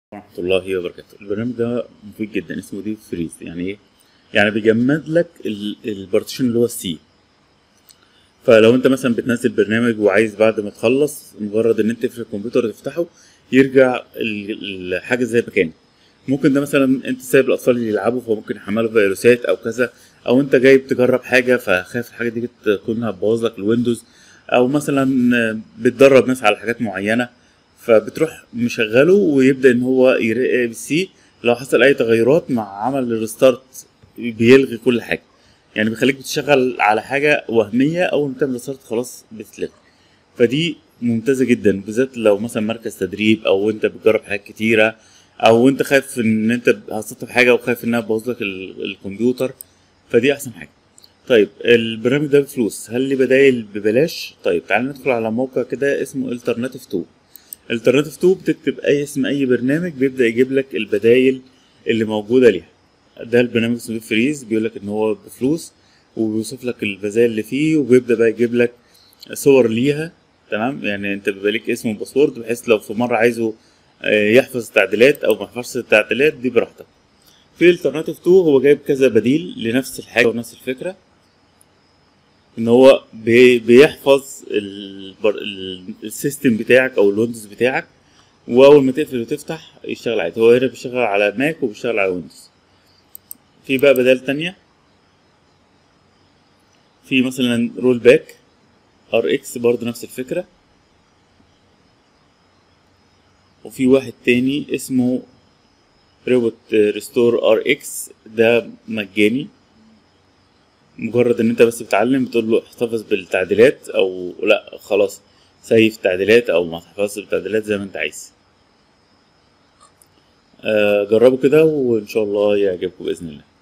ورحمة الله وبركاته البرنامج ده مفيد جدا اسمه ديب فريز يعني ايه يعني بيجمد لك ال- البارتيشن اللي هو السي فلو انت مثلا بتنزل برنامج وعايز بعد ما تخلص مجرد ان انت تقفل الكمبيوتر تفتحه يرجع ال- الحاجه زي ما كانت ممكن ده مثلا انت سايب الاطفال يلعبوا فممكن يحملوا فيروسات او كذا او انت جايب تجرب حاجه فخايف الحاجه دي تكون هتبوظ لك الويندوز او مثلا بتدرب ناس على حاجات معينه فبتروح مشغله ويبدا ان هو يراقب السي لو حصل اي تغيرات مع عمل الريستارت بيلغي كل حاجه يعني بيخليك بتشتغل على حاجه وهميه اول ما تعمل ريستارت خلاص بتتلغي فدي ممتازه جدا بالذات لو مثلا مركز تدريب او انت بتجرب حاجات كتيره او انت خايف ان انت هتسطب حاجه وخايف انها تبوظ لك ال- الكمبيوتر فدي احسن حاجه طيب البرنامج ده بفلوس هل ليه بدايل ببلاش طيب تعال ندخل على موقع كده اسمه الترناتيف 2 الترناتيف 2 بتكتب اي اسم اي برنامج بيبدا يجيب لك البدايل اللي موجوده ليها ده البرنامج اسمه ديب فريز بيقول لك ان هو بفلوس وبيوصف لك البدايل اللي فيه وبيبدا بقى يجيب لك صور ليها تمام يعني انت بيبقى ليك اسم وباسورد بحيث لو في مره عايزه آه، يحفظ التعديلات او ما يحفظش التعديلات دي براحتك في الترناتيف 2 هو جايب كذا بديل لنفس الحاجه ونفس الفكره ان هو بي- بيحفظ البر... ال- السيستم بتاعك او الويندوز بتاعك واول ما تقفل وتفتح يشتغل عادي هو هنا بيشتغل على ماك وبيشتغل على ويندوز في بقى بدائل تانية في مثلا رول باك ار اكس برضه نفس الفكرة وفي واحد تاني اسمه روبوت ريستور ار اكس ده مجاني مجرد ان انت بس بتعلم بتقول له احتفظ بالتعديلات او لا خلاص سيف تعديلات او ما تحفظش بالتعديلات زي ما انت عايز آه، جربوا كده وان شاء الله يعجبكم باذن الله